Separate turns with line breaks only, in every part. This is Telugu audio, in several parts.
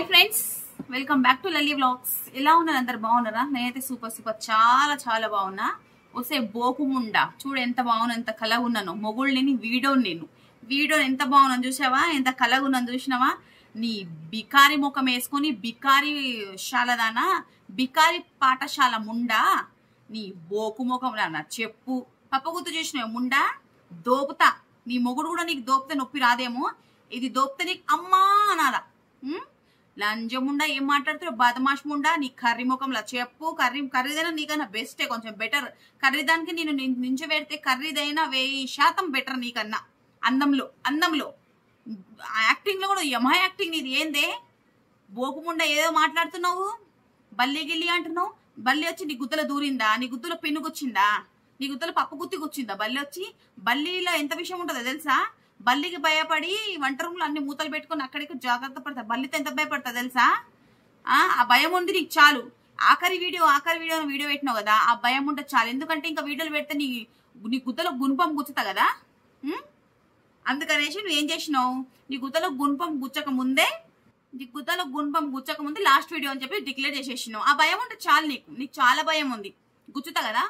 Hi friends welcome back to Lalli vlogs ఎలా ఉన్నారు అందరు బాగున్నారా నేనైతే సూపర్ సూపర్ చాలా చాలా బాగున్నా వస్తే బోకుముండా చూడు ఎంత బాగున్నా ఎంత కలగా ఉన్నాను మొగుళ్ళు నేను వీడియో నేను వీడియో ఎంత బాగున్నాను చూసావా ఎంత కలగా ఉన్నాను చూసినావా నీ బికారి ముఖం వేసుకొని బికారి శాలదానా బికారి పాఠశాల ముండా నీ బోకు ముఖం నాన్న చెప్పు పప్ప గుర్తు చేసినావు ముండా దోపుతా నీ మొగుడు కూడా నీకు దోపితే నొప్పి రాదేమో ఇది దోపితే నీకు అమ్మా అనాలా ఉం? లంజముండా ఏం మాట్లాడుతారు బదమాష్ ముండా నీ కర్రీ ముఖంలో చెప్పు కర్రీ కర్రీదైనా నీకన్నా బెస్టే కొంచెం బెటర్ కర్రీ దానికి నేను నించు పెడితే కర్రీదైనా వెయ్యి శాతం బెటర్ నీకన్నా అందంలో అందంలో యాక్టింగ్ లో కూడా యమ యాక్టింగ్ నీది ఏందే బోకుముండా ఏదో మాట్లాడుతున్నావు బల్లి గిల్లి అంటున్నావు బల్లి వచ్చి నీ గుద్దల దూరిందా నీ గుద్దలో పెన్ను గుచ్చిందా నీ గుద్దలో పప్పు గుత్తి గుచ్చిందా బల్లి వచ్చి బల్లిలో ఎంత విషయం ఉంటుందో తెలుసా బల్లికి భయపడి వంట రూమ్లో అన్ని మూతలు పెట్టుకొని అక్కడికి జాగ్రత్త పడతా బల్లితో ఎంత భయపడతా తెలుసా ఆ ఆ భయం ఉంది నీకు చాలు ఆఖరి వీడియో ఆఖరి వీడియో వీడియో పెట్టినావు కదా ఆ భయం ఉంటే చాలు ఎందుకంటే ఇంకా వీడియోలు పెడితే నీ నీ గుద్దలో గుణపం గుచ్చుతా కదా ఉం? అందుకనేసి నువ్వు ఏం చేసినావు నీ గుద్దలో గుణపం గుచ్చక ముందే నీ గుద్దలో గుణపం గుచ్చక ముందే లాస్ట్ వీడియో అని చెప్పి డిక్లేర్ చేసేసినావు ఆ భయం ఉంటే చాలు నీకు నీకు చాలా భయం ఉంది గుచ్చుతా కదా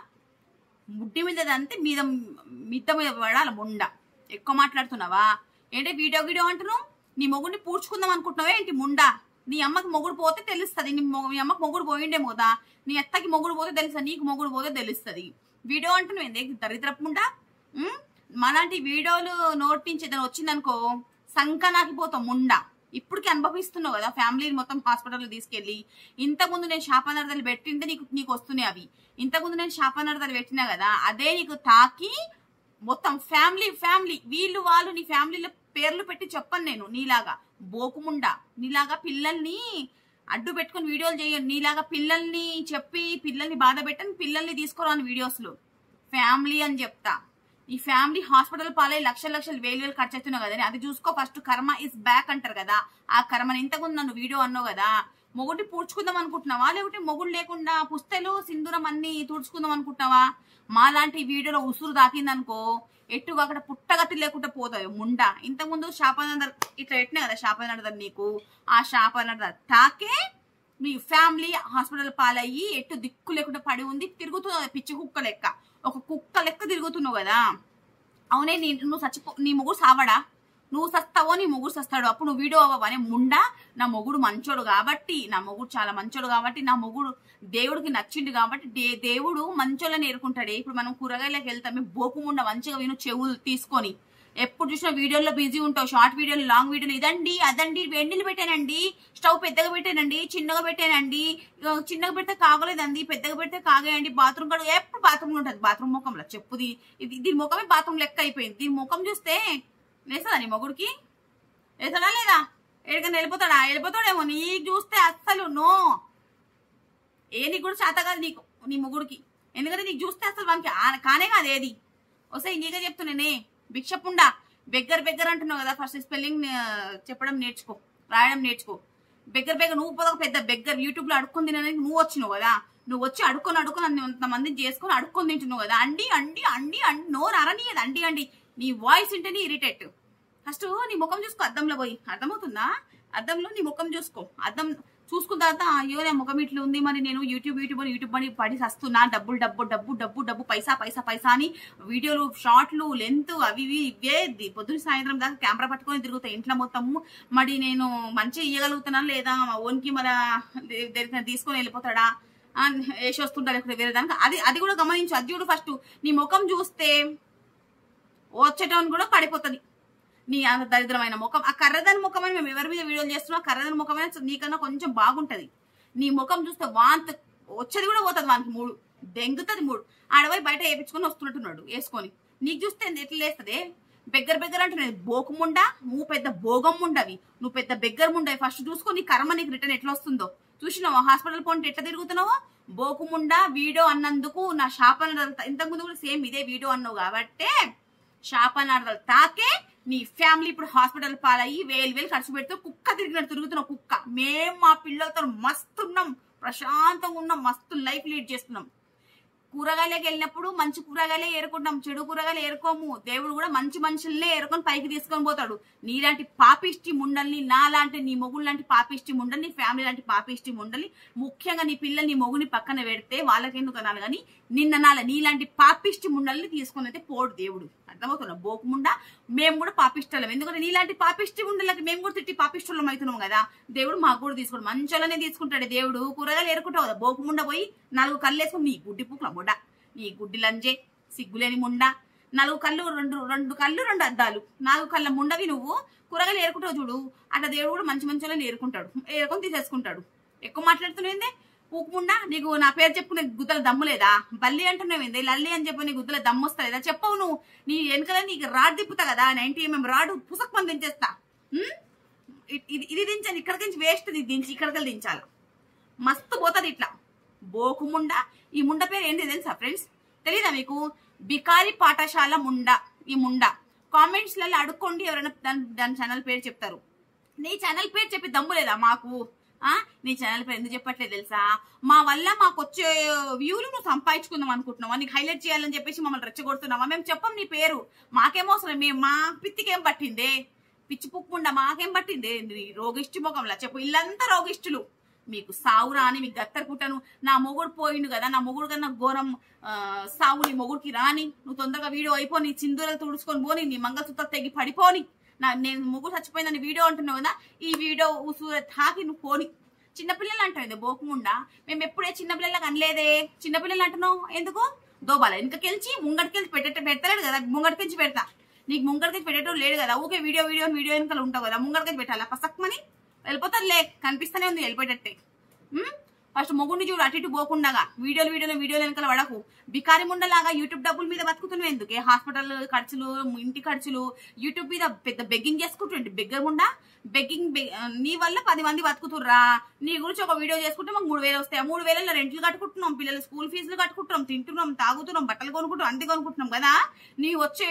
ముడ్డి మీద అంతే మీద మిద్ద మీద పడాలి ముండ ఎక్కువ మాట్లాడుతున్నావా ఏంటి వీడియో వీడియో అంటున్నావు నీ మొగుడిని పూడ్చుకుందాం అనుకుంటున్నావా ఏంటి ముండా నీ అమ్మకి మొగుడు పోతే తెలుస్తుంది నీ మొ- మీ అమ్మకి మొగుడు పోయిండేమో కదా నీ అత్తకి మొగుడు పోతే తెలుస్తుంది నీకు మొగుడు పోతే తెలుస్తుంది వీడియో అంటున్నావు ఏంది దరిద్రపు ముండా ఉం? మాలాంటి వీడియోలు నోటి నుంచి ఏదైనా వచ్చిందనుకో సంకనాకిపోతాం ముండా ఇప్పటికి అనుభవిస్తున్నావు కదా ఫ్యామిలీని మొత్తం హాస్పిటల్ తీసుకెళ్ళి ఇంతకుముందు నేను శాపనార్థాలు పెట్టింటే నీకు నీకు వస్తున్నాయి అవి ఇంతకుముందు నేను శాపనార్థాలు పెట్టినా కదా అదే నీకు తాకి మొత్తం ఫ్యామిలీ ఫ్యామిలీ వీళ్ళు వాళ్ళు నీ ఫ్యామిలీలో పేర్లు పెట్టి చెప్పను నేను నీలాగా బోకుముండా నీలాగా పిల్లల్ని అడ్డు పెట్టుకొని వీడియోలు చేయను నీలాగా పిల్లల్ని చెప్పి పిల్లల్ని బాధ పెట్టని పిల్లల్ని తీసుకురాను వీడియోస్లో ఫ్యామిలీ అని చెప్తా ఈ ఫ్యామిలీ హాస్పిటల్ పాలై లక్షల లక్షలు వేలు వేలు ఖర్చు అవుతున్నావు కదా అది చూసుకో ఫస్ట్ కర్మ ఇస్ బ్యాక్ అంటారు కదా ఆ కర్మని ఇంతకుముందు నన్ను వీడియో అన్నావు కదా మొగుడిని పూడ్చుకుందాం అనుకుంటున్నావా లేకుంటే మొగుడు లేకుండా పుస్తలు సింధూరం అన్ని తుడుచుకుందాం అనుకుంటున్నావా మాలాంటి వీడియోలో ఉసురు దాకిందనుకో ఎట్టు అక్కడ పుట్టగతి లేకుండా పోతాయి ముండా ఇంతకుముందు శాపనందర్ ఇట్లా పెట్టినా కదా శాపనందర్ నీకు ఆ శాపనందర్ తాకే మీ ఫ్యామిలీ హాస్పిటల్ పాలయ్యి ఎట్టు దిక్కు లేకుండా పడి ఉంది తిరుగుతుంది పిచ్చి కుక్క లెక్క ఒక కుక్క లెక్క తిరుగుతున్నావు కదా అవునే నీ నువ్వు చచ్చిపో నీ మొగుడు సావడా నువ్వు సస్తావో నీ మొగుడు సస్తాడు అప్పుడు నువ్వు వీడియో అవ్వని ముండా నా మొగుడు మంచోడు కాబట్టి నా మొగుడు చాలా మంచోడు కాబట్టి నా మొగుడు దేవుడికి నచ్చిండు కాబట్టి దే- దేవుడు మంచోళ్ళని ఏరుకుంటాడే ఇప్పుడు మనం కూరగాయలకు వెళ్తామే బోకుముండ మంచిగా విను చెవులు తీసుకొని ఎప్పుడు చూసినా వీడియోలో బిజీ ఉంటావు షార్ట్ వీడియోలు లాంగ్ వీడియోలు ఇదండి అదండి వెండిలు పెట్టానండి స్టవ్ పెద్దగా పెట్టానండి చిన్నగా పెట్టానండి ఇగో చిన్నగా పెడితే కాగలేదండి పెద్దగా పెడితే కాగేయండి బాత్రూమ్ కూడా ఎప్పుడు బాత్రూమ్ ఉంటుంది బాత్రూమ్ ముఖంలో చెప్పుది ఇది దీని ముఖమే బాత్రూమ్ లెక్క అయిపోయింది దీని ముఖం చూస్తే లేస్తుందా నీ మొగుడికి లేస్తాడా లేదా ఎక్కడికైనా వెళ్ళిపోతాడా వెళ్ళిపోతాడేమో నీకు చూస్తే అస్సలు నో ఏ నీకు కూడా చేత కాదు నీకు నీ ముగ్గుడికి ఎందుకంటే నీకు చూస్తే అసలు వానికి ఆ- కానే కాదు ఏది వస్తాయి నీకే చెప్తున్నానే భిక్షపుండా బెగ్గర్ బెగ్గర్ అంటున్నావు కదా ఫస్ట్ స్పెల్లింగ్ చెప్పడం నేర్చుకో రాయడం నేర్చుకో బెగ్గర్ బెగ్గర్ నువ్వు పోదా పెద్ద బెగ్గర్ యూట్యూబ్ లో అడుక్కొని తినడానికి నువ్వు వచ్చినావు కదా నువ్వు వచ్చి అడుక్కొని అడుక్కొని అన్ని అంతమందిని చేసుకొని అడుక్కొని తింటున్నావు కదా అండి అండి అండి అండి నోరు అరనీయదు అండి అండి నీ వాయిస్ వింటేనే ఇరిటేట్ ఫస్ట్ నీ ముఖం చూసుకో అద్దంలో పోయి అర్థమవుతుందా అద్దంలో నీ ముఖం చూసుకో అద్దం చూసుకున్న తర్వాత అయ్యో నా ముఖం ఇట్లా ఉంది మరి నేను యూట్యూబ్ యూట్యూబ్ అని యూట్యూబ్ అని పడి వస్తున్నా డబ్బులు డబ్బు డబ్బు డబ్బు డబ్బు పైసా పైసా పైసా అని వీడియోలు షార్ట్లు లెంత్ అవి ఇవి ఇవే ది- పొద్దున్న సాయంత్రం దాకా కెమెరా పట్టుకొని తిరుగుతాయి ఇంట్లో మొత్తము మరి నేను మంచిగా ఇయ్యగలుగుతున్నాను లేదా మా ఓన్కి మన దగ్గర తీసుకొని వెళ్ళిపోతాడా ఆ, వేసి వస్తుంటా లేకపోతే వేరే దానికి అది అది కూడా గమనించు అది చూడు ఫస్ట్ నీ ముఖం చూస్తే వచ్చేటోని కూడా పడిపోతుంది నీ అంత దరిద్రమైన ముఖం ఆ కర్రదాని ముఖం అని మేము ఎవరి మీద వీడియోలు చేస్తున్నాం ఆ కర్రదాని ముఖమైన నీకన్నా కొంచెం బాగుంటది నీ ముఖం చూస్తే వాంత వచ్చేది కూడా పోతుంది వానికి మూడు దెంగుతుంది మూడు ఆడపోయి బయట వేపించుకొని వస్తున్నట్టున్నాడు వేసుకొని నీకు చూస్తే ఎట్లా లేస్తుంది బెగ్గర బెగ్గర అంటున్నది బోకు ముండా నువ్వు పెద్ద భోగం ముండవి నువ్వు పెద్ద బెగ్గర ముండవి ఫస్ట్ చూసుకో నీ కర్మ నీకు రిటర్న్ ఎట్లా వస్తుందో చూసినావా హాస్పిటల్ పోంటే ఎట్లా తిరుగుతున్నావో బోకుముండా వీడియో అన్నందుకు నా శాపన ఇంతకుముందు కూడా సేమ్ ఇదే వీడియో అన్నావు కాబట్టే శాపనార్థాలు తాకే నీ ఫ్యామిలీ ఇప్పుడు హాస్పిటల్ పాలయ్యి వేలు వేలు ఖర్చు పెడుతూ కుక్క తిరిగినట్టు తిరుగుతున్నాం కుక్క మేము మా పిల్లలతో మస్తు ఉన్నాం ప్రశాంతంగా ఉన్నాం మస్తు లైఫ్ లీడ్ చేస్తున్నాం కూరగాయలకి వెళ్ళినప్పుడు మంచి కూరగాయలే ఏరుకుంటాం చెడు కూరగాయలు ఏరుకోము దేవుడు కూడా మంచి మనుషుల్నే ఏరుకొని పైకి తీసుకొని పోతాడు నీలాంటి పాపిష్టి ముండల్ని నాలాంటి నీ మొగుడు లాంటి పాపిష్టి ముండల్ని ఫ్యామిలీ లాంటి పాపిష్టి ముండల్ని ముఖ్యంగా నీ పిల్లలు నీ మొగుని పక్కన పెడితే వాళ్ళకెందుకు అనాలి కానీ నిన్న నాల నీలాంటి పాపిష్టి ముండల్ని తీసుకొని అయితే పోడు దేవుడు అర్థమవుతున్నా బోకుముండా మేము కూడా పాపిష్టలం ఎందుకంటే నీలాంటి పాపిష్టి ముండలకి మేము కూడా తిట్టి పాపిష్టలం అవుతున్నాం కదా దేవుడు మాకు కూడా తీసుకోడు మంచోళ్ళనే తీసుకుంటాడు దేవుడు కూరగాయలు ఏరుకుంటావు కదా బోకుముండ పోయి నాలుగు కళ్ళు వేసుకుని నీ గుడ్డి పుక్కుల బుడ్డ నీ గుడ్డి లంజే సిగ్గులేని ముండ నాలుగు కళ్ళు రెండు రెండు కళ్ళు రెండు అద్దాలు నాలుగు కళ్ళ ముండవి నువ్వు కూరగాయలు ఏరుకుంటావు చూడు అట్లా దేవుడు కూడా మంచి మంచి వాళ్ళని ఏరుకుంటాడు ఏరుకొని తీసేసుకుంటాడు ఎక్కువ మాట్లాడుతున్నాయిందే ఊకుముండా నీకు నా పేరు చెప్పుకునే గుద్దల దమ్ము లేదా బల్లి అంటున్నావు ఏంది లల్లి అని చెప్పి నీ గుద్దల దమ్ము వస్తలేదా చెప్పవు నువ్వు నీ వెనకాల నీకు రాడ్ తిప్పుతా కదా నైన్టీ ఎంఎం రాడు పుసక్ మంది దించేస్తా ఉమ్? ఇ- ఇది ఇది దించాను ఇక్కడికి నుంచి వేస్ట్ ఇది దించి ఇక్కడికి దించాలి మస్తు పోతుంది ఇట్లా బోకుముండ ఈ ముండ పేరు ఏంటి తెలుసా ఫ్రెండ్స్ తెలీదా మీకు బికారి పాఠశాల ముండ ఈ ముండ కామెంట్స్ లలో అడుక్కోండి ఎవరైనా దాని దాని ఛానల్ పేరు చెప్తారు నీ ఛానల్ పేరు చెప్పి దమ్ము లేదా మాకు ఆ నీ ఛానల్ పేరు ఎందుకు చెప్పట్లేదు తెలుసా మా వల్ల మాకు వచ్చే వ్యూలు నువ్వు సంపాదించుకుందాం అనుకుంటున్నావా నీకు హైలైట్ చేయాలని చెప్పేసి మమ్మల్ని రెచ్చగొడుతున్నావా మేము చెప్పం నీ పేరు మాకేమో అవసరం మేము మా పిత్తికేం పట్టిందే పిచ్చి పుక్కుండా మాకేం పట్టిందే నీ రోగిష్టి ముఖంలా చెప్పు ఇల్లంతా రోగిష్టులు మీకు సావు రాని మీకు గత్తర పుట్టను నా మొగుడు పోయిండు కదా నా మొగుడు కన్నా ఘోరం ఆ, సావు నీ మొగుడికి రాని నువ్వు తొందరగా వీడియో అయిపోని చిందులు తుడుచుకొని పోని నీ మంగళసూత్ర తెగి పడిపోని నా నేను మొగుడు చచ్చిపోయిందని వీడియో అంటున్నావు కదా ఈ వీడియో ఉసూర తాకి నువ్వు పోని చిన్నపిల్లలు అంటావు బోకుముండా మేము ఎప్పుడే చిన్నపిల్లలకు అనలేదే చిన్నపిల్లలు అంటున్నావు ఎందుకు దోబాల వెనకకెళ్ళి ముంగడికెళ్ళి పెట్టే పెట్టలేడు కదా ముంగడికెళ్ళి పెడతా నీకు ముంగడికి పెట్టేటో లేడు కదా ఊకే వీడియో వీడియో వీడియో వెనకాల ఉంటావు కదా ముంగడికి పెట్టాలా పసక్మని వెళ్ళిపోతారులే కనిపిస్తూనే ఉంది వెళ్ళిపోయేటట్టే ఫస్ట్ మొగుడిని చూడు అటు ఇటు పోకుండాగా వీడియోలు వీడియోలు వీడియోలు వెనకాల పడకు బికారి ముండలాగా యూట్యూబ్ డబ్బుల మీద బతుకుతున్నావు ఎందుకే హాస్పిటల్ ఖర్చులు ఇంటి ఖర్చులు యూట్యూబ్ మీద పెద్ద బెగ్గింగ్ చేసుకుంటుంటే బెగ్గర్ ముండా బెగ్గింగ్ నీ వల్ల పది మంది బతుకుతుర్రా నీ గురించి ఒక వీడియో చేసుకుంటే మాకు మూడు వేలు వస్తాయి ఆ మూడు వేలలో రెంట్లు కట్టుకుంటున్నాం పిల్లల స్కూల్ ఫీజులు కట్టుకుంటున్నాం తింటున్నాం తాగుతున్నాం బట్టలు కొనుక్కుంటాం అంతే కొనుక్కుంటున్నాం కదా నీ వచ్చే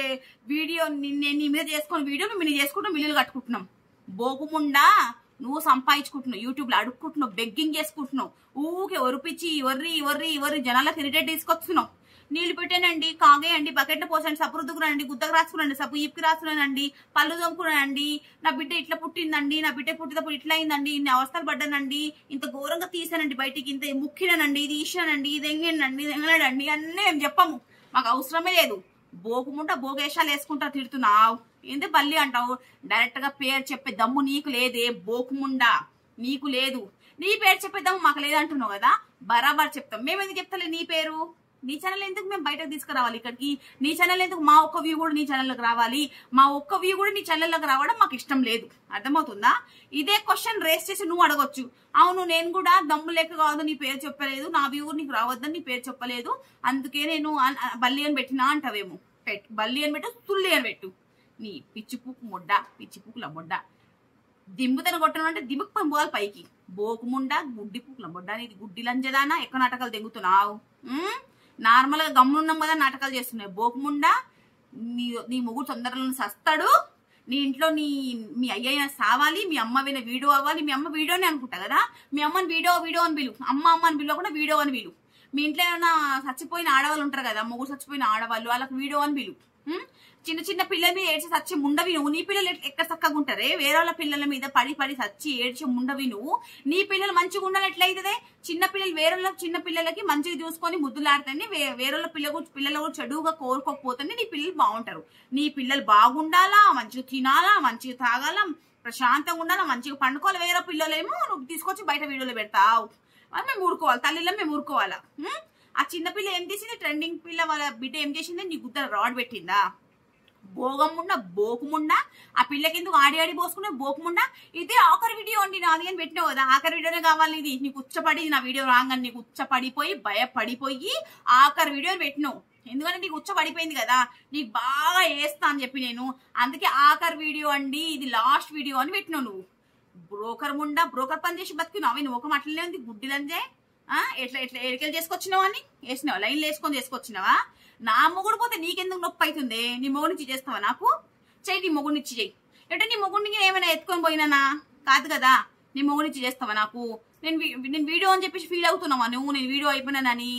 వీడియో నేను నీ మీద చేసుకున్న వీడియో మేము నీ చేసుకుంటాం మిల్లులు కట్టుకుంటున్నాం బోకుముండా నువ్వు సంపాదించుకుంటున్నావు యూట్యూబ్ లో అడుక్కుంటున్నావు బెగ్గింగ్ చేసుకుంటున్నావు ఊకే ఒరిపిచ్చి ఒర్రి ఒర్రి ఒర్రి జనాలకు ఇరిటేట్ తీసుకొస్తున్నావు నీళ్లు పెట్టానండి కాగేయండి బకెట్లో పోసండి సప్పు రుద్దుకురండి గుద్దకు రాసుకురండి సప్పు ఇప్పుకి రాసుకురానండి పళ్ళు దొంకురానండి నా బిడ్డ ఇట్లా పుట్టిందండి నా బిడ్డ పుట్టినప్పుడు ఇట్లా అయిందండి ఇన్ని అవస్థలు పడ్డానండి ఇంత ఘోరంగా తీసానండి బయటికి ఇంత ముక్కినానండి ఇది ఈసానండి ఇది ఎంగినండి ఇది ఎంగనాడండి అన్నీ మేము చెప్పము మాకు అవసరమే లేదు బోకుముంట బోగేషాలు వేసుకుంటా తిడుతున్నావు ఏంది బల్లి అంటావు డైరెక్ట్ గా పేరు చెప్పే దమ్ము నీకు లేదే బోకుముండా నీకు లేదు నీ పేరు చెప్పే దమ్ము మాకు లేదంటున్నావు కదా బరాబర్ చెప్తాం మేము ఎందుకు చెప్తలే నీ పేరు నీ ఛానల్ ఎందుకు మేము బయటకు తీసుకురావాలి ఇక్కడికి నీ ఛానల్ ఎందుకు మా ఒక్క వ్యూ కూడా నీ ఛానల్లోకి రావాలి మా ఒక్క వ్యూ కూడా నీ ఛానల్లోకి రావడం మాకు ఇష్టం లేదు అర్థమవుతుందా ఇదే క్వశ్చన్ రేస్ చేసి నువ్వు అడగొచ్చు అవును నేను కూడా దమ్ము లేక కాదు నీ పేరు చెప్పలేదు నా వ్యూ నీకు రావద్దని నీ పేరు చెప్పలేదు అందుకే నేను అన్- అ- బల్లి అని పెట్టినా అంటావేమో పెట్టు బల్లి అని పెట్టు తుల్లి అని పెట్టు నీ పిచ్చి పుక్కు ముడ్డ పిచ్చి పుక్కుల ముడ్డ దింబుతన కొట్టడం అంటే దింబకు పని పోవాలి పైకి బోకు ముండ గుడ్డి పుక్కుల ముడ్డ నీది గుడ్డి లంజదానా ఎక్కువ నాటకాలు తెగుతున్నావు నార్మల్ గా గమ్మున్నాం కదా నాటకాలు చేస్తున్నాయి బోకు ముండ నీ నీ మొగుడు తొందరలో సస్తాడు నీ ఇంట్లో నీ మీ అయ్యైనా సావాలి మీ అమ్మ విన వీడియో అవ్వాలి మీ అమ్మ వీడియోనే అనుకుంటా కదా మీ అమ్మని వీడియో వీడియో అని పిలు అమ్మ అమ్మ అని పిలువ కూడా వీడియో అని పిలు మీ ఇంట్లో ఏమైనా చచ్చిపోయిన ఆడవాళ్ళు ఉంటారు కదా మొగుడు చచ్చిపోయిన ఆడవాళ్ళు వాళ్ళకి వీడియో అని పిలు ఉం? చిన్న చిన్న పిల్లల మీద ఏడ్చి సచ్చి ముండవి నువ్వు నీ పిల్లలు ఎట్- ఎక్కడ చక్కగా ఉంటారే వేరే వాళ్ళ పిల్లల మీద పడి పడి సచ్చి ఏడ్చి ముండవి నువ్వు నీ పిల్లలు మంచిగా ఉండాలి ఎట్లయితే చిన్న పిల్లలు వేరే చిన్న పిల్లలకి మంచిగా చూసుకొని ముద్దులాడితేనే వేరే పిల్లలు పిల్లలు కూడా చెడుగా కోరుకోకపోతేనే నీ పిల్లలు బాగుంటారు నీ పిల్లలు బాగుండాలా మంచిగా తినాలా మంచిగా తాగాలా ప్రశాంతంగా ఉండాలా మంచిగా పండుకోవాలి వేరే పిల్లలేమో నువ్వు తీసుకొచ్చి బయట వీడియోలో పెడతావు అది మేము ఊరుకోవాలి తల్లిలో మేము ఊరుకోవాలా ఉం? ఆ చిన్న పిల్ల ఏం చేసింది ట్రెండింగ్ పిల్ల వాళ్ళ బిడ్డ ఏం చేసింది నీ గుద్దర రాడ్ పెట్టిందా భోగముండ బోకుముండ ఆ పిల్లకి ఎందుకు ఆడి ఆడి పోసుకునే బోకుముండ ఇది ఆఖరి వీడియో అండి నాది అని పెట్టినావు కదా ఆఖరి వీడియోనే కావాలి ఇది నీకు ఉచ్చపడి నా వీడియో రాగానే నీకు ఉచ్చపడిపోయి భయపడిపోయి ఆఖరి వీడియో పెట్టినావు ఎందుకంటే నీకు ఉచ్చ పడిపోయింది కదా నీకు బాగా వేస్తా అని చెప్పి నేను అందుకే ఆఖరి వీడియో అండి ఇది లాస్ట్ వీడియో అని పెట్టినావు నువ్వు బ్రోకర్ ముండా బ్రోకర్ పని చేసి బతికినావు అవి నువ్వు ఒక మట్లనే ఉంది గుడ్డిలంజే ఆ ఎట్లా ఎట్లా ఎడికెళ్ళి చేసుకొచ్చినావు అని వేసినావా లైన్లు వేసుకొని చేసుకొచ్చినావా నా మొగుడు పోతే నీకెందుకు నొప్పి అవుతుంది నీ మొగుడిచ్చి చేస్తావా నాకు చెయ్యి నీ మొగుడినిచ్చి చెయ్యి అంటే నీ మొగుడిని ఏమైనా ఎత్తుకొని పోయినానా కాదు కదా నీ మొగుడిచ్చి చేస్తావా నాకు నేను వీ- నేను వీడియో అని చెప్పేసి ఫీల్ అవుతున్నావా నువ్వు నేను వీడియో అయిపోయినానని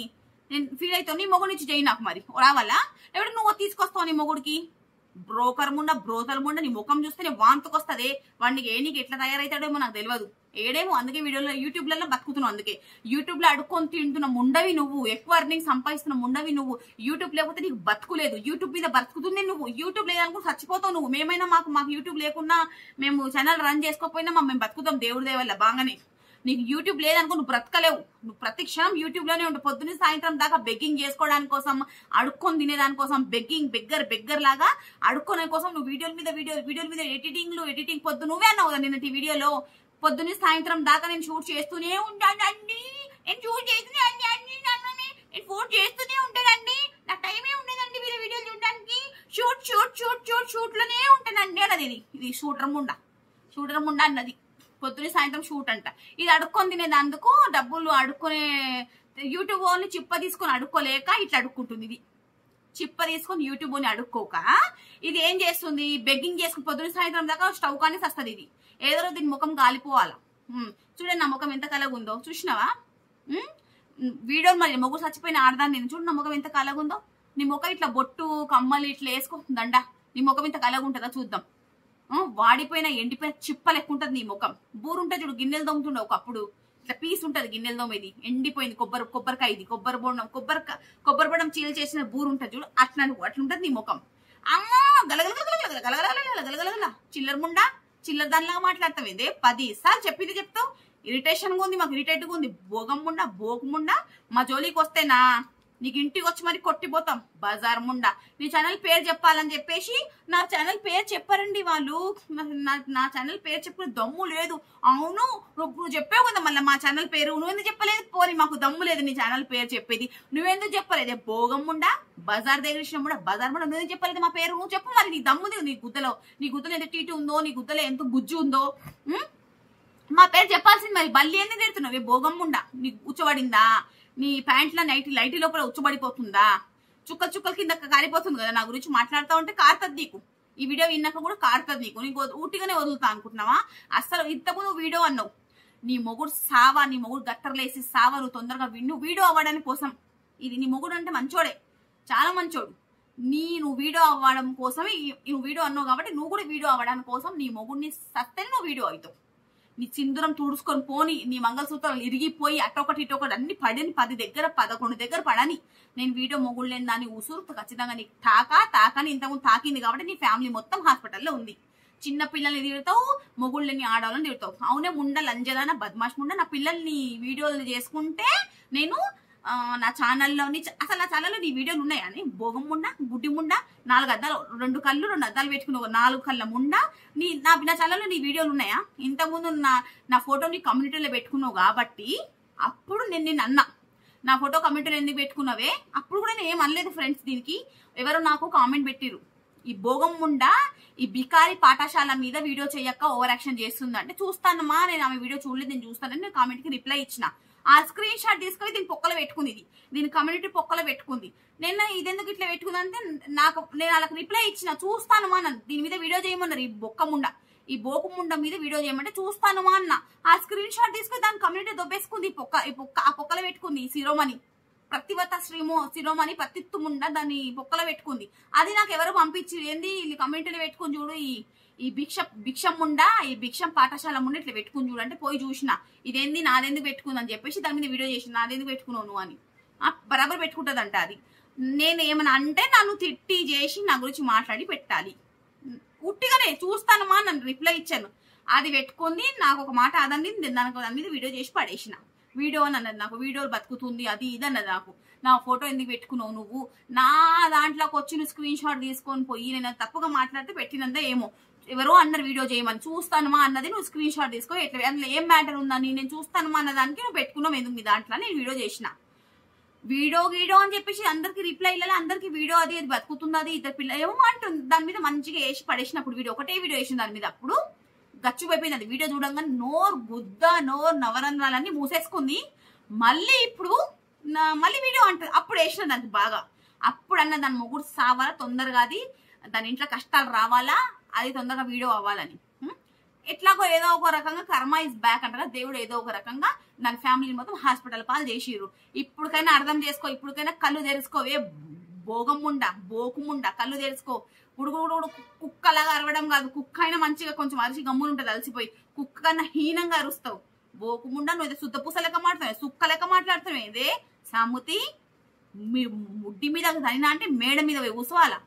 నేను ఫీల్ అవుతావు నీ మొగుడు నుంచి చేయి నాకు మరి రావాలా ఎవడు నువ్వు తీసుకొస్తావు నీ మొగుడికి బ్రోకర్ ముండ బ్రోకర్ ముండ నీ ముఖం చూస్తే వాంతకొస్తుంది వాడికి ఏ నీకు ఎట్లా తయారవుతాడేమో నాకు తెలియదు ఏడేమో అందుకే వీడియోలో యూట్యూబ్లలో బతుకుతున్నావు అందుకే యూట్యూబ్ లో అడుక్కొని తింటున్న ముండవి నువ్వు ఎక్కువ అర్నింగ్ సంపాదిస్తున్న ముండవి నువ్వు యూట్యూబ్ లేకపోతే నీకు బతుకులేదు యూట్యూబ్ మీద బతుకుతుంది నువ్వు యూట్యూబ్ లేదనుకో చచ్చిపోతావు నువ్వు మేమైనా మాకు మాకు యూట్యూబ్ లేకున్నా మేము ఛానల్ రన్ చేసుకోకపోయినా మా మేము బతుకుతాం దేవుడి దేవల్ల బాగానే నీకు యూట్యూబ్ లేదనుకో నువ్వు బ్రతకలేవు నువ్వు ప్రతి క్షణం యూట్యూబ్ లోనే ఉంటావు పొద్దున్న సాయంత్రం దాకా బెగ్గింగ్ చేసుకోవడానికి కోసం అడుక్కొని తినేదాని కోసం బెగ్గింగ్ బెగ్గర్ బెగ్గర్ లాగా అడుక్కోనే కోసం నువ్వు వీడియోల మీద వీడియో వీడియోల మీద ఎడిటింగ్లు ఎడిటింగ్ పొద్దు నువ్వే అన్నావు కదా నిన్నటి వీడియోలో పొద్దున్న సాయంత్రం దాకా నేను షూట్ చేస్తూనే ఉంటాను అండి నేను షూట్ చేస్తూనే అండి అండి నన్ను నేను షూట్ చేస్తూనే ఉంటానండి నాకు టైమే ఉండేదండి వీళ్ళ వీడియోలు చూడడానికి shoot shoot shoot shoot shoot లోనే ఉంటానండి అన్నది ఇది ఇది షూటర్ ముండా షూటర్ ముండా అన్నది పొద్దున సాయంత్రం షూట్ అంట ఇది అడుక్కొని తినేదందుకు డబ్బులు అడుక్కునే యూట్యూబ్ ఓన్లీ చిప్ప తీసుకొని అడుక్కోలేక ఇట్లా అడుక్కుంటుంది ఇది చిప్ప తీసుకొని యూట్యూబ్ అని అడుక్కోక ఇది ఏం చేస్తుంది బెగ్గింగ్ చేసుకుని పొద్దున సాయంత్రం దాకా స్టవ్ కానీ వస్తుంది ఇది ఏదో రోజు దీని ముఖం గాలిపోవాలా ఉమ్, చూడండి నా ముఖం ఎంత కలగుందో చూసినావా ఉమ్, ఉమ్, వీడియో మరి మొగ్గు చచ్చిపోయిన ఆడదాన్ని నేను చూడు నా ముఖం ఎంత కలగుందో నీ ముఖం ఇట్లా బొట్టు కమ్మలు ఇట్లా వేసుకో దండ నీ ముఖం ఇంత కలగుంటుందా చూద్దాం ఆ, వాడిపోయిన ఎండిపోయిన చిప్ప లెక్క ఉంటుంది నీ ముఖం బూరుంటే చూడు గిన్నెలు దొమ్ముతుండే ఒకప్పుడు ఇట్లా పీస్ ఉంటది గిన్నెల దోమ ఇది ఎండిపోయింది కొబ్బరి కొబ్బరికాయ ఇది కొబ్బరి బోండం కొబ్బరి కొబ్బరి బొండం చీల చేసిన బూరు ఉంటది చూడు అట్లా అట్లుంటది నీ ముఖం అమ్మా గలగలగలగలగల గలగలగలగల గలగలగల చిల్లర ముండా చిల్లర దానిలాగా మాట్లాడతావు ఇదే పది సార్లు చెప్పింది చెప్తావు ఇరిటేషన్ గా ఉంది మాకు ఇరిటేట్ గా ఉంది భోగం ముండా భోగం ముండా మా జోలికి వస్తేనా నీకు ఇంటికి వచ్చి మరి కొట్టిపోతాం బజార్ ముండా నీ ఛానల్ పేరు చెప్పాలని చెప్పేసి నా ఛానల్ పేరు చెప్పారండి వాళ్ళు నా- నా- నా ఛానల్ పేరు చెప్పిన దమ్ము లేదు అవును నువ్వు నువ్వు చెప్పావు కదా మళ్ళీ మా ఛానల్ పేరు నువ్వెందుకు చెప్పలేదు పోని మాకు దమ్ము లేదు నీ ఛానల్ పేరు చెప్పేది నువ్వెందుకు చెప్పలేదు భోగం ముండా బజార్ దగ్గర ఇచ్చిన కూడా బజార్ ముండా నువ్వు చెప్పలేదు మా పేరు నువ్వు చెప్పు మరి నీ దమ్ముది నీ గుద్దలో నీ గుద్దలో ఎంత టీటు ఉందో నీ గుద్దలో ఎంత గుజ్జు ఉందో ఉం? మా పేరు చెప్పాల్సింది మరి బల్లి ఎందుకు తిడుతున్నావు భోగం ముండా నీకు ఉచ్చబడిందా నీ ప్యాంట్ల నైట్ లైట్ లోపల ఉచ్చబడిపోతుందా చుక్కలు చుక్కల కింద కారిపోతుంది కదా నా గురించి మాట్లాడుతూ ఉంటే కారుతుంది నీకు ఈ వీడియో విన్నాక కూడా కారుతుంది నీకు నీకు వద- ఊటిగానే వదులుతా అనుకుంటున్నావా అసలు ఇంతకుముందు వీడియో అన్నావు నీ మొగుడు సావా నీ మొగుడు గట్టర్లేసి సావా నువ్వు తొందరగా విన్ను వీడియో అవ్వడానికి కోసం ఇది నీ మొగుడు అంటే మంచోడే చాలా మంచోడు నీ నువ్వు వీడియో అవ్వడం కోసమే ఈ- నువ్వు వీడియో అన్నావు కాబట్టి నువ్వు కూడా వీడియో అవ్వడానికి కోసం నీ మొగుడిని సత్తని నువ్వు వీడియో అవుతావు నీ సింధూరం తుడుచుకొని పోని నీ మంగళసూత్రాలు ఇరిగిపోయి అటొకటి ఇటొకటి అన్ని పడిని పది దగ్గర పదకొండు దగ్గర పడని నేను వీడియో మొగుడు లేని దాన్ని ఉసురు ఖచ్చితంగా నీకు తాకా తాకని ఇంతకుముందు తాకింది కాబట్టి నీ ఫ్యామిలీ మొత్తం హాస్పిటల్లో ఉంది చిన్న పిల్లల్ని తిడతావు మొగుళ్ళని ఆడవాళ్ళని తిడతావు అవునే ముండ లంజదాన బద్మాష్ ముండ నా పిల్లల్ని వీడియోలు చేసుకుంటే నేను ఆ, నా ఛానల్లోని అసలు నా ఛానల్లో నీ వీడియోలు ఉన్నాయా అని భోగం ముండ గుడ్డి ముండ నాలుగు అద్దాలు రెండు కళ్ళు రెండు అద్దాలు పెట్టుకుని ఒక నాలుగు కళ్ళ ముండ నీ నా నా ఛానల్లో నీ వీడియోలు ఉన్నాయా ఇంతకుముందు నా నా ఫోటో నీ కమ్యూనిటీలో పెట్టుకున్నావు కాబట్టి అప్పుడు నేను నిన్ను అన్నా నా ఫోటో కమ్యూనిటీలో ఎందుకు పెట్టుకున్నావే అప్పుడు కూడా నేను ఏం అనలేదు ఫ్రెండ్స్ దీనికి ఎవరో నాకు కామెంట్ పెట్టిరు ఈ భోగం ముండా ఈ బికారి పాఠశాల మీద వీడియో చేయక్క ఓవర్ యాక్షన్ చేస్తుంది అంటే చూస్తానమ్మా నేను ఆమె వీడియో చూడలేదు నేను చూస్తానని నేను కామెంట్ కి రిప్లై ఇచ్చిన ఆ స్క్రీన్ షాట్ తీసుకొని దీని పొక్కలో పెట్టుకుంది ఇది దీని కమ్యూనిటీ పొక్కలో పెట్టుకుంది నేను ఇదెందుకు ఇట్లా పెట్టుకుంది అంటే నాకు నేను వాళ్ళకి రిప్లై ఇచ్చిన చూస్తాను మా అన్నది. దీని మీద వీడియో చేయమన్నారు ఈ బొక్క ముండ ఈ బోకు ముండ మీద వీడియో చేయమంటే చూస్తాను మా అన్న ఆ స్క్రీన్ షాట్ తీసుకొని దాని కమ్యూనిటీ దొబ్బేసుకుంది ఈ పొక్క ఈ పొక్క ఆ పొక్కలో పెట్టుకుంది ఈ శిరోమణి ప్రతివత శ్రీమో శిరోమణి పత్తిత్తు ముండ దాన్ని పొక్కలో పెట్టుకుంది అది నాకు ఎవరు పంపించి ఏంది వీళ్ళు కమ్యూనిటీలో పెట్టుకుని చూడు ఈ ఈ భిక్ష భిక్షం ముండా ఈ భిక్షం పాఠశాల ముండా ఇట్లా పెట్టుకుని చూడు అంటే పోయి చూసిన ఇదేంది నాదెందుకు పెట్టుకుంది అని చెప్పేసి దాని మీద వీడియో చేసిన నాదెందుకు పెట్టుకున్నావు నువ్వు అని ఆ, బరాబర్ పెట్టుకుంటదంట అది నేను ఏమైనా అంటే నన్ను తిట్టి చేసి నా గురించి మాట్లాడి పెట్టాలి ఉట్టిగానే చూస్తానమ్మా నన్ను రిప్లై ఇచ్చాను అది పెట్టుకుంది నాకు ఒక మాట అదండి దానికి దాని మీద వీడియో చేసి పడేసిన వీడియో అని అన్నది నాకు వీడియోలు బతుకుతుంది అది ఇది అన్నది నాకు నా ఫోటో ఎందుకు పెట్టుకున్నావు నువ్వు నా దాంట్లోకి వచ్చి నువ్వు స్క్రీన్ షాట్ తీసుకొని పోయి నేను అది తప్పుగా మాట్లాడితే పెట్టినందే ఏమో ఎవరో అన్నారు వీడియో చేయమని చూస్తానుమా అన్నది నువ్వు స్క్రీన్ షాట్ తీసుకో ఎట్లా అందులో ఏం మ్యాటర్ ఉందని నేను చూస్తానుమా అన్న దానికి నువ్వు పెట్టుకున్నావు ఎందుకు మీ దాంట్లో నేను వీడియో చేసిన వీడియో వీడియో అని చెప్పేసి అందరికి రిప్లై ఇవ్వాలి అందరికి వీడియో అది అది బతుకుతుంది అది ఇద్దరు పిల్ల ఏమో అంటుంది దాని మీద మంచిగా వేసి పడేసినప్పుడు వీడియో ఒకటే వీడియో వేసిన దాని మీద అప్పుడు గచ్చు అయిపోయింది అది వీడియో చూడంగానే నోరు గుద్ద నోరు నవరంధ్రాలన్నీ మూసేసుకుంది మళ్ళీ ఇప్పుడు నా- మళ్ళీ వీడియో అంటుంది అప్పుడు వేసిన దానికి బాగా అప్పుడు అన్న దాని మొగుడు సావాలా తొందరగా అది దాని ఇంట్లో కష్టాలు రావాలా అది తొందరగా వీడియో అవ్వాలని ఉం? ఎట్లాగో ఏదో ఒక రకంగా కర్మ ఇస్ బ్యాక్ అంటారా దేవుడు ఏదో ఒక రకంగా దాని ఫ్యామిలీ మొత్తం హాస్పిటల్ పాలు చేసిర్రు ఇప్పటికైనా అర్థం చేసుకో ఇప్పటికైనా కళ్ళు తెరుచుకోవే భోగం ముండా బోకు ముండా కళ్ళు తెరుచుకో ఉడుగుడు కుక్కలాగా అరవడం కాదు కుక్క అయినా మంచిగా కొంచెం అరిచి గమ్మున ఉంటుంది అలసిపోయి కుక్క కన్నా హీనంగా అరుస్తావు బోకు ముండా నువ్వు ఏదో శుద్ధ పూస లెక్క మాట్లాడుతావు సుక్క లెక్క మాట్లాడుతావు ఇదే సాముతి మీ ముడ్డి మీద తనినా అంటే మేడ మీద పోయి కూసోవాలా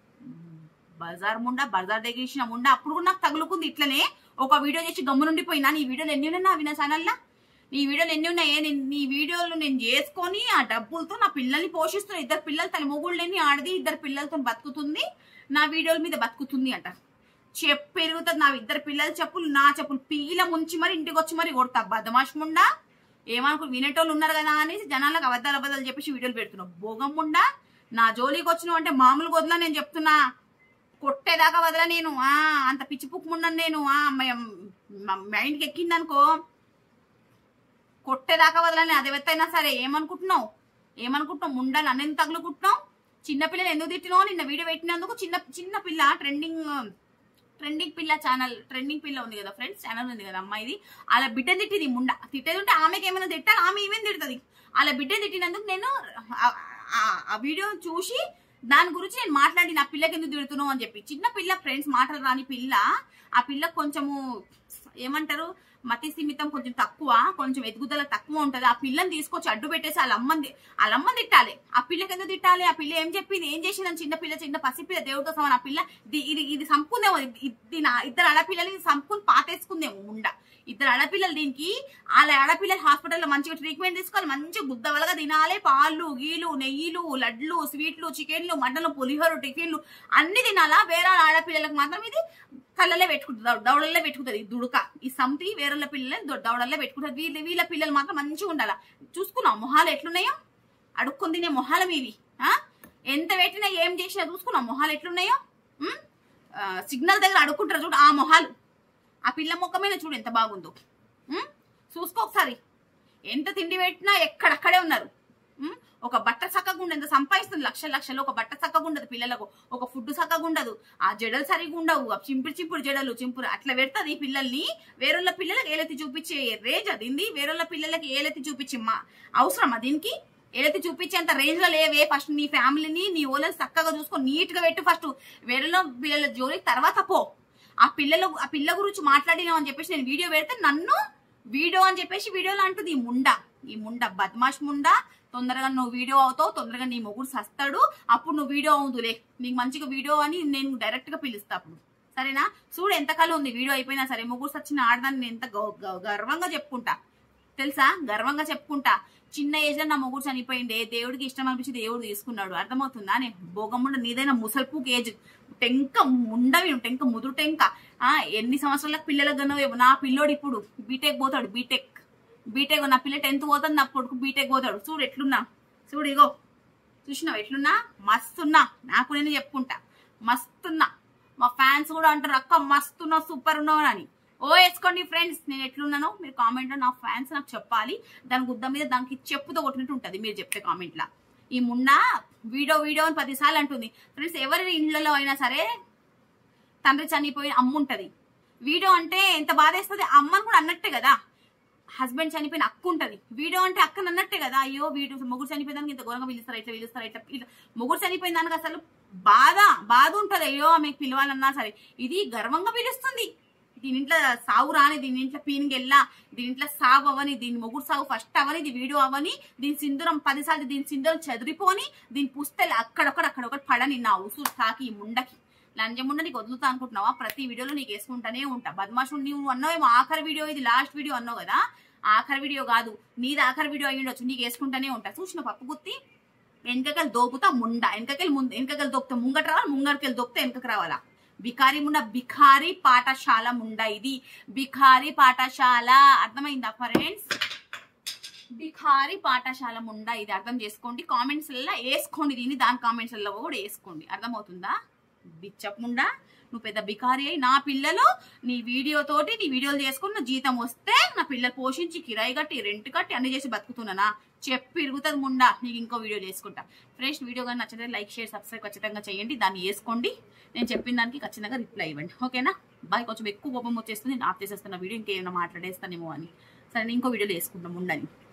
బజార్ ముండా బజార్ దగ్గర ఇచ్చిన ముండా అప్పుడు కూడా నాకు తగులుకుంది ఇట్లనే ఒక వీడియో చేసి గమ్మునుండిపోయినా నీ వీడియోలు ఎన్ని ఉన్నాయి నా వినా ఛానల్లా నీ వీడియోలు ఎన్ని ఉన్నాయే నేను నీ వీడియోలు నేను చేసుకొని ఆ డబ్బులతో నా పిల్లల్ని పోషిస్తున్నా ఇద్దరు పిల్లలు తన మొగుళ్ళని ఆడది ఇద్దరు పిల్లలతో బతుకుతుంది నా వీడియోల మీద బతుకుతుంది అంట చెప్పు పెరుగుతుంది నా ఇద్దరు పిల్లల చెప్పులు నా చెప్పులు పీల ముంచి మరి ఇంటికి వచ్చి మరి కొడతా బదమాష్ ముండా ఏమనుకో వినేటోళ్ళు ఉన్నారు కదా అనేసి జనాలకు అబద్ధాలు అబద్ధాలు చెప్పేసి వీడియోలు పెడుతున్నావు భోగం ముండా నా జోలికి వచ్చినావు అంటే మామూలుగా వదిలా నేను చెప్తున్నా కొట్టేదాకా వదల నేను ఆ అంత పిచ్చి పుక్కుముండను నేను ఆ మైండ్కి ఎక్కిందనుకో కొట్టేదాకా వదలని అది ఎత్తైనా సరే ఏమనుకుంటున్నావు ఏమనుకుంటున్నావు ముండా నన్ను ఎందుకు తగులుకుంటున్నావు చిన్నపిల్లలు ఎందుకు తిట్టినావు నిన్న వీడియో పెట్టినందుకు చిన్న చిన్న పిల్ల ట్రెండింగ్ ట్రెండింగ్ పిల్ల ఛానల్ ట్రెండింగ్ పిల్ల ఉంది కదా ఫ్రెండ్స్ ఛానల్ ఉంది కదా అమ్మాయిది అలా బిడ్డ తిట్టింది ముండ తిట్టేది ఉంటే ఆమెకి ఏమైనా తిట్టాలి ఆమె ఏమేమి తిడుతుంది అలా బిడ్డ తిట్టినందుకు నేను ఆ- ఆ- ఆ వీడియో చూసి దాని గురించి నేను మాట్లాడి నా పిల్లకి ఎందుకు తిడుతున్నావు అని చెప్పి చిన్న పిల్ల ఫ్రెండ్స్ మాటలు రాని పిల్ల ఆ పిల్ల కొంచెము ఏమంటారు మతి సిమితం కొంచెం తక్కువ కొంచెం ఎదుగుదల తక్కువ ఉంటది ఆ పిల్లని తీసుకొచ్చి అడ్డు పెట్టేసి వాళ్ళ అమ్మని వాళ్ళ అమ్మని తిట్టాలి ఆ పిల్లకి ఎందుకు తిట్టాలి ఆ పిల్ల ఏం చెప్పింది ఏం చేసిందని చిన్న పిల్ల చిన్న పసిపిల్ల దేవుడితో సమానం ఆ పిల్ల ఇది- ఇది ఇది సంపుకుందేమో ఇది- ఇది నా ఇద్దరు ఆడపిల్లలకి సంపుకుని పాతేసుకుందేమో ఉండ ఇద్దరు ఆడపిల్లలు దీనికి వాళ్ళ ఆడపిల్లలు హాస్పిటల్లో మంచిగా ట్రీట్మెంట్ తీసుకోవాలి మంచిగా గుద్దవలగా తినాలి పాలు గీలు నెయ్యిలు లడ్లు స్వీట్లు చికెన్లు మటన్లు పులిహోర టిఫిన్లు అన్ని తినాలా వేరే ఆడపిల్లలకు మాత్రం ఇది కళ్ళలే పెట్టుకుంటుంది దౌ- దవడల్లో పెట్టుకుంటుంది ఈ దుడక ఈ సంతి వేరే పిల్లలని దొ- దవడల్లో పెట్టుకుంటుంది వీళ్ళ వీళ్ళ పిల్లలు మాత్రం మంచిగా ఉండాలా చూసుకున్నావు మొహాలు ఎట్లున్నాయో అడుక్కొని తినే మొహాలు మీవి ఆ? ఎంత పెట్టినా ఏం చేసినా చూసుకున్నావు మొహాలు ఎట్లున్నాయో ఉమ్? ఆ, సిగ్నల్ దగ్గర అడుక్కుంటారు చూడు ఆ మొహాలు ఆ పిల్ల మొక్క మీద చూడు ఎంత బాగుందో ఉమ్? చూసుకో ఒకసారి ఎంత తిండి పెట్టినా ఎక్కడక్కడే ఉన్నారు ఉమ్? ఒక బట్ట చక్కగా ఉండదు ఎంత సంపాదిస్తుంది లక్షల లక్షలు ఒక బట్ట చక్కగా ఉండదు పిల్లలకు ఒక ఫుడ్ చక్కగా ఉండదు ఆ జడలు సరిగా ఉండవు ఆ చింపురు చింపురు జడలు చింపురు అట్లా పెడుతుంది ఈ పిల్లల్ని వేరొల్ల పిల్లలకి ఏలెత్తి చూపించే రేంజ్ అది ఇది. వేరొల్ల పిల్లలకి ఏలెత్తి చూపించి మా అవసరమా దీనికి ఏదైతే చూపించేంత రేంజ్ లో లేవే ఫస్ట్ నీ ఫ్యామిలీని నీ ఓళ్ళని చక్కగా చూసుకొని నీట్ గా పెట్టు ఫస్ట్ వేరేలో పిల్లల జోలికి తర్వాత పో ఆ పిల్లలు ఆ పిల్ల గురించి మాట్లాడినాం అని చెప్పేసి నేను వీడియో పెడితే నన్ను వీడియో అని చెప్పేసి వీడియోలో అంటుంది ఈ ముండ ఈ ముండ బద్మాష్ ముండ తొందరగా నువ్వు వీడియో అవుతావు తొందరగా నీ మొగుడు సస్తాడు అప్పుడు నువ్వు వీడియో అవుతులే నీకు మంచిగా వీడియో అని నేను డైరెక్ట్ గా పిలుస్తా అప్పుడు సరేనా చూడు ఎంత కాలం ఉంది వీడియో అయిపోయినా సరే మొగుడు సచ్చిన ఆడదాన్ని నేను ఎంత గౌ- గౌ- గర్వంగా చెప్పుకుంటా తెలుసా గర్వంగా చెప్పుకుంటా చిన్న ఏజ్ లో నా మొగుడు చనిపోయిండే దేవుడికి ఇష్టం అనిపించి దేవుడు తీసుకున్నాడు అర్థమవుతుందా నేను భోగముండ నీదైనా ముసల్పూక్ ఏజ్ టెంక ముండవి టెంక ముదురు టెంక ఆ ఎన్ని సంవత్సరాలకు పిల్లలకు గనవేమో నా పిల్లోడు ఇప్పుడు బీటెక్ పోతాడు బీటెక్ బీటెక్ నా పిల్ల టెన్త్ పోతుంది నా కొడుకు బీటెక్ పోతాడు చూడు ఎట్లున్నా చూడు ఇగో చూసినావు ఎట్లున్నా మస్తున్నా నాకు నేను చెప్పుకుంటా మస్తున్నా మా ఫ్యాన్స్ కూడా అంటారు అక్క మస్తున్నా సూపర్ ఉన్నావు అని ఓ వేసుకోండి ఫ్రెండ్స్ నేను ఎట్లున్నానో మీరు కామెంట్ లో నా ఫ్యాన్స్ నాకు చెప్పాలి దాని గుద్ద మీద దానికి చెప్పుతో కొట్టినట్టు ఉంటుంది మీరు చెప్తే కామెంట్ లా ఈ మున్నా వీడియో వీడియో అని పదిసార్లు అంటుంది ఫ్రెండ్స్ ఎవరి ఇండ్లలో అయినా సరే తండ్రి చనిపోయిన అమ్మ ఉంటది వీడియో అంటే ఎంత బాధేస్తుంది అమ్మని కూడా అన్నట్టే కదా హస్బెండ్ చనిపోయిన అక్క ఉంటది వీడియో అంటే అక్కని అన్నట్టే కదా అయ్యో వీడు మొగుడు చనిపోయిందానికి ఇంత ఘోరంగా పిలుస్తారు ఇట్లా పిలుస్తారు ఇట్లా ఇట్లా మొగుడు చనిపోయిన దానికి అసలు బాధ బాధ ఉంటది అయ్యో ఆమెకు పిలవాలన్నా సరే ఇది గర్వంగా పిలుస్తుంది దీని ఇంట్లో సావు రాని దీని ఇంట్లో పీనిగెల్లా దీని ఇంట్లో సావు అవని దీని మొగుడు సావు ఫస్ట్ అవని ఇది వీడియో అవని దీని సింధూరం పదిసార్లు దీని సింధూరం చెదిరిపోని దీని పుస్తలు అక్కడొకటి అక్కడొకటి పడని నా ఉసురు తాకి ఈ ముండకి లంజముండ నీకు వదులుతా అనుకుంటున్నావా ప్రతి వీడియోలో నీకు వేసుకుంటానే ఉంటా బద్మాషుడు నీవు అన్నావేమో ఆఖరి వీడియో ఇది లాస్ట్ వీడియో అన్నావు కదా ఆఖరి వీడియో కాదు నీది ఆఖరి వీడియో అయ్యి ఉండొచ్చు నీకు వేసుకుంటానే ఉంటా చూసిన పప్పు గుత్తి వెనకకెళ్ళి దోపుతా ముండ వెనకకెళ్ళి ముందు వెనకకెళ్ళి దొప్తే ముంగట రావాలి ముంగటికెళ్ళి దొప్తే వెనకకి రావాలా బికారి ముండ బికారి పాఠశాల ముండ ఇది బికారి పాఠశాల అర్థమైందా ఫ్రెండ్స్ బికారి పాఠశాల ముండ ఇది అర్థం చేసుకోండి కామెంట్స్ వేసుకోండి దీన్ని దాని కామెంట్స్ కూడా వేసుకోండి అర్థమవుతుందా బిచ్చకుండా నువ్వు పెద్ద బికారి అయి నా పిల్లలు నీ వీడియో తోటి నీ వీడియోలు చేసుకుని నా జీతం వస్తే నా పిల్లలు పోషించి కిరాయి కట్టి రెంట్ కట్టి అన్ని చేసి బతుకుతున్నానా చెప్పి ఇరుగుతుంది ముండా నీకు ఇంకో వీడియోలు వేసుకుంటా ఫ్రెష్ వీడియో కానీ నచ్చితే లైక్ షేర్ సబ్స్క్రైబ్ ఖచ్చితంగా చేయండి దాన్ని వేసుకోండి నేను చెప్పిన దానికి ఖచ్చితంగా రిప్లై ఇవ్వండి ఓకేనా బాయ్ కొంచెం ఎక్కువ కోపం వచ్చేస్తుంది నేను ఆప్ చేసేస్తున్న వీడియో ఇంకేమైనా మాట్లాడేస్తానేమో అని సరే నేను ఇంకో వీడియోలో వేసుకుంటాం ఉండని